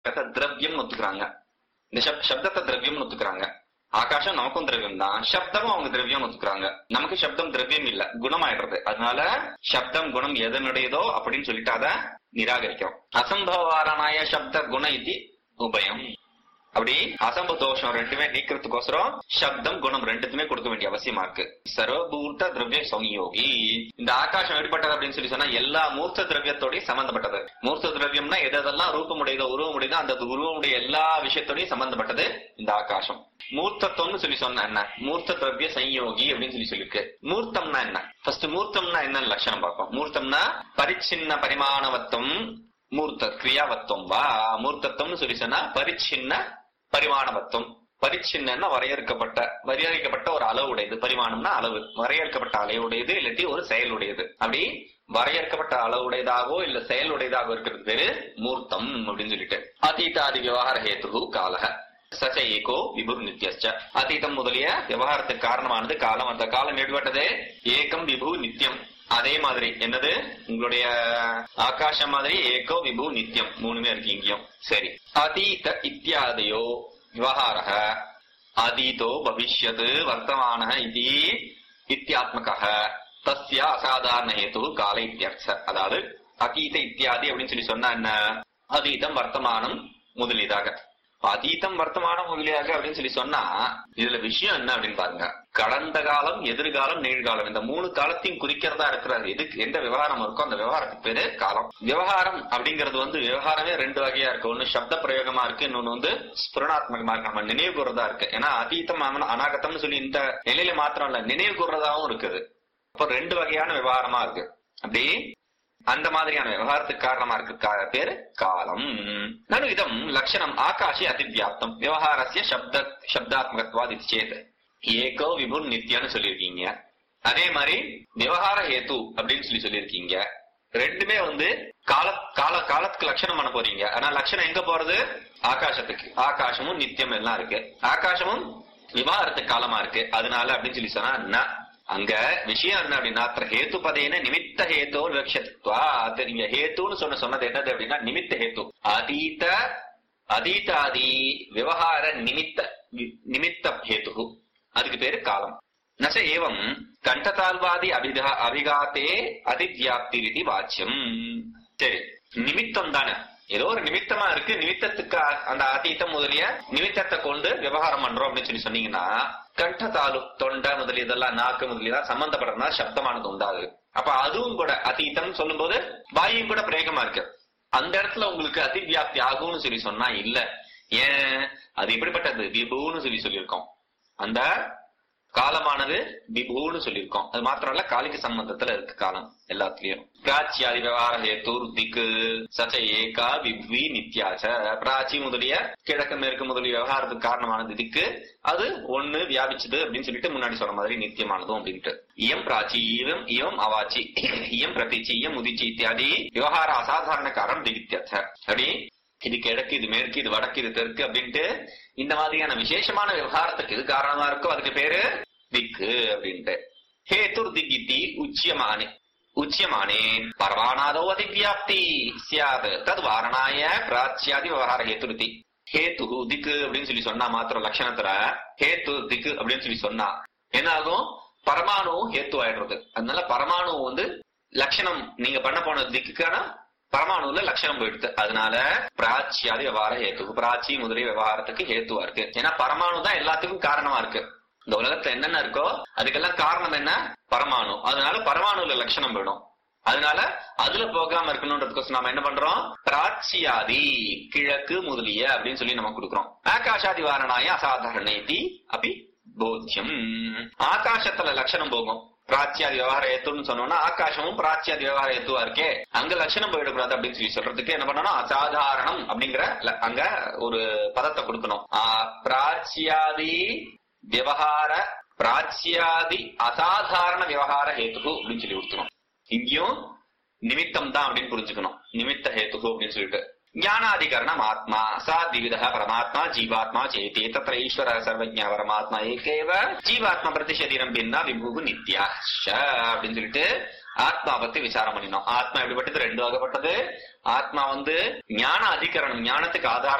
திரவியம் ஒத்துக்கிறாங்க இந்த சப்- சப்தத்தை திரவியம் ஒத்துக்கிறாங்க ஆகாசம் நமக்கும் திரவியம் தான் சப்தமும் அவங்க திரவியம் ஒத்துக்கிறாங்க நமக்கு சப்தம் திரவியம் இல்ல குணமாயிடுறது அதனால சப்தம் குணம் எதனுடையதோ அப்படின்னு சொல்லிட்டு அதை நிராகரிக்கிறோம் அசம்பவாரணாய சப்த குண இது உபயம் அப்படி அசம்ப தோஷம் ரெண்டுமே நீக்கிறதுக்கோசரம் சப்தம் குணம் ரெண்டுத்துமே கொடுக்க வேண்டிய அவசியமா இருக்கு சர்வபூர்த்த திரவிய சம்யோகி இந்த ஆகாசம் எப்படிப்பட்டது அப்படின்னு சொல்லி சொன்னா எல்லா மூர்த்த திரவியத்தோடய சம்பந்தப்பட்டது மூர்த்த திரவியம்னா எது எதெல்லாம் ரூபமுடையதோ உருவமுடையதோ அந்த உருவமுடைய எல்லா விஷயத்தோடயும் சம்பந்தப்பட்டது இந்த ஆகாசம் மூர்த்தத்துவம்னு சொல்லி சொன்ன என்ன மூர்த்த திரவிய சம்யோகி அப்படின்னு சொல்லி சொல்லிருக்கு மூர்த்தம்னா என்ன ஃபர்ஸ்ட் மூர்த்தம்னா என்ன லட்சணம் பார்ப்போம் மூர்த்தம்னா பரிச்சின்ன பரிமாணவத்துவம் மூர்த்த கிரியாவத்துவம் வா மூர்த்தத்துவம்னு சொல்லி சொன்னா பரிச்சின்ன பரிமாணவத்துவம் பரிச்சின்னா வரையறுக்கப்பட்ட வரையறுக்கப்பட்ட ஒரு அளவு உடையது பரிமாணம்னா அளவு வரையறுக்கப்பட்ட அளவுடையது இல்லாட்டி ஒரு செயலுடையது அப்படி வரையறுக்கப்பட்ட அளவுடையதாகவோ இல்ல செயலுடையதாகவோ இருக்கிறது பேரு மூர்த்தம் அப்படின்னு சொல்லிட்டு அதீதாதி விவகார ஹேத்து காலக சச ஏகோ விபுர் நித்யஸ்ச அதீதம் முதலிய விவகாரத்துக்கு காரணமானது காலம் அந்த காலம் எடுபட்டது ஏகம் விபு நித்தியம் அதே மாதிரி என்னது உங்களுடைய ஆகாசம் மாதிரி ஏகோ விபு நித்தியம் மூணுமே இருக்கு இங்கேயும் சரி அதீத இத்தியாதையோ விவகாரக அதீதோ பவிஷ்யத் வர்த்தமான இது இத்தியாத்மக தஸ்ய அசாதாரண ஹேது கால இத்தியர்த்த அதாவது அதீத இத்தியாதி அப்படின்னு சொல்லி சொன்னா என்ன அதீதம் வர்த்தமானம் முதலியதாக அதீதம் வர்த்தமானம் முதலியாக அப்படின்னு சொல்லி சொன்னா இதுல விஷயம் என்ன அப்படின்னு பாருங்க கடந்த காலம் எதிர்காலம் நிகழ்காலம் இந்த மூணு காலத்தையும் குறிக்கிறதா இருக்கிறது எதுக்கு எந்த விவகாரம் இருக்கோ அந்த விவகாரத்துக்கு பேரு காலம் விவகாரம் அப்படிங்கிறது வந்து விவகாரமே ரெண்டு வகையா இருக்கு ஒண்ணு சப்த பிரயோகமா இருக்கு இன்னொன்னு வந்து ஸ்புரணாத்மகமா இருக்கு நம்ம நினைவு கூறதா இருக்கு ஏன்னா அதீதம் அன- அநாகதம்னு சொல்லி இந்த நிலையில மாத்திரம் இல்ல நினைவு கூறதாவும் இருக்குது அப்போ ரெண்டு வகையான விவகாரமா இருக்கு அப்படி அந்த மாதிரியான விவகாரத்துக்கு காரணமா இருக்கு கா- பேரு காலம் நனு இதம் லட்சணம் ஆகாஷே அதிவியாப்தம் விவகாரஸ்ய சப்த சப்தாத்மகத்வாதி சேத் ஏகோ விபுர் நித்யன்னு சொல்லியிருக்கீங்க அதே மாதிரி விவகார ஹேத்து அப்படின்னு சொல்லி சொல்லியிருக்கீங்க ரெண்டுமே வந்து கால கால காலத்துக்கு லட்சணம் பண்ண போறீங்க ஆனா லட்சணம் எங்க போறது ஆகாசத்துக்கு ஆகாசமும் நித்தியம் எல்லாம் இருக்கு ஆகாசமும் விவகாரத்துக்கு காலமா இருக்கு அதனால அப்படின்னு சொல்லி சொன்னா ந. அங்க விஷயம் என்ன அப்படின்னா அത്ര ஹேத்து பதேன நிமித்த ஹேத்தோ விவக்ஷத்வா அது நீங்க ஹேத்துன்னு சொன்ன சொன்னது என்னது அப்படின்னா நிமித்த ஹேத்து அதீத அதீதாதி விவகார நிமித்த வி- நிமித்த ஹேத்து அதுக்கு பேரு காலம் நச ஏவம் கண்டதால்வாதி அபிதா அபிகாத்தே அதிவியாப்தி விதி வாச்சியம் சரி நிமித்தம் தானே ஏதோ ஒரு நிமித்தமா இருக்கு நிமித்தத்துக்கு அ- அந்த அதீதம் முதலிய நிமித்தத்தை கொண்டு விவகாரம் பண்றோம் அப்படின்னு சொல்லி சொன்னீங்கன்னா கண்டதாலு தொண்டை முதலிய இதெல்லாம் நாக்கு முதலியதான் சம்பந்தப்படுறதுனா சப்தமானது உண்டாகுது அப்ப அதுவும் கூட அதீதம் சொல்லும்போது வாயும் கூட பிரேகமா இருக்கு அந்த இடத்துல உங்களுக்கு அதிவியாப்தி ஆகும்னு சொல்லி சொன்னா இல்ல ஏன் அது எப்படிப்பட்டது விபுன்னு சொல்லி சொல்லியிருக்கோம் அந்த காலமானது விபுன்னு சொல்லியிருக்கோம் அது மாத்திரம் இல்ல காலிக்கு சம்பந்தத்துல இருக்கு காலம் எல்லாத்துலயும் பிராச்சியாதி விவகார ஹேத்து திக்கு சச்ச ஏகா விப்வி நித்யாச்ச பிராச்சி முதலிய கிழக்கு மேற்கு முதலிய விவகாரத்துக்கு காரணமானது திக்கு அது ஒண்ணு வியாபிச்சது அப்படின்னு சொல்லிட்டு முன்னாடி சொன்ன மாதிரி நித்தியமானதும் அப்படின்ட்டு இயம் பிராச்சி இவம் இவம் அவாச்சி இயம் பிரதிச்சி இயம் உதிச்சி இத்தியாதி விவகார அசாதாரண காரணம் திகித்யர்த்த அப்படி இது கிழக்கு இது மேற்கு இது வடக்கு இது தெற்கு அப்படின்ட்டு இந்த மாதிரியான விசேஷமான விவகாரத்துக்கு இது காரணமா இருக்கோ அதுக்கு பேரு திக்கு அப்படின்ட்டு ஹேத்துர் திகித்தி உச்சியமானே உச்சியமானே பரவானாதோ அதிவியாப்தி சியாத் தது வாரணாய பிராச்சியாதி விவகார ஹேத்துருதி ஹேத்து திக்கு அப்படின்னு சொல்லி சொன்னா மாத்திரம் லட்சணத்துல ஹேத்து திக்கு அப்படின்னு சொல்லி சொன்னா என்ன ஆகும் பரமாணு ஹேத்து ஆயிடுறது அதனால பரமாணு வந்து லட்சணம் நீங்க பண்ண போன திக்குக்கான பரமாணுல லட்சணம் போயிடுது அதனால பிராச்சியாதி விவகார ஹேத்து பிராச்சி முதலிய விவகாரத்துக்கு ஹேத்துவா இருக்கு ஏன்னா பரமாணு தான் எல்லாத்துக்கும் காரணமா இருக்கு இந்த உலகத்துல என்னென்ன இருக்கோ அதுக்கெல்லாம் காரணம் என்ன பரமாணு அதனால பரமாணுல லட்சணம் போயிடும் அதனால அதுல போகாம இருக்கணும்ன்றதுக்கோசம் நாம என்ன பண்றோம் பிராச்சியாதி கிழக்கு முதலிய அப்படின்னு சொல்லி நம்ம கொடுக்குறோம் ஆகாஷாதி வாரணாய அசாதாரணேதி அப்படி போத்தியம் ஆகாசத்துல லட்சணம் போகும் பிராச்சியாதி விவகார ஏத்துன்னு சொன்னோம்னா ஆகாசமும் பிராச்சியாதி விவகார ஏத்துவா இருக்கே அங்க லட்சணம் போயிடக்கூடாது அப்படின்னு சொல்லி சொல்றதுக்கு என்ன பண்ணணும் அசாதாரணம் அப்படிங்கிற ல- அங்க ஒரு பதத்தை கொடுக்கணும் ஆ, பிராச்சியாதி விவகார பிராச்சியாதி அசாதாரண விவகார ஹேத்து அப்படின்னு சொல்லி கொடுக்கணும் இங்கேயும் நிமித்தம் தான் அப்படின்னு புரிஞ்சுக்கணும் நிமித்த ஹேத்து அப்படின்னு சொல்லிட்டு ஞானாதிகரணம் ஆத்மா சா திவித பரமாத்மா ஜீவாத்மா சேதி தத்திர ஈஸ்வர சர்வஜ பரமாத்மா ஏகேவ ஜீவாத்மா பிரதிஷதீரம் பின்னா விபு நித்யா அப்படின்னு சொல்லிட்டு ஆத்மா பத்தி விசாரம் பண்ணினோம் ஆத்மா எப்படிப்பட்டது ரெண்டு வகைப்பட்டது ஆத்மா வந்து ஞான அதிகரணம் ஞானத்துக்கு ஆதாரம்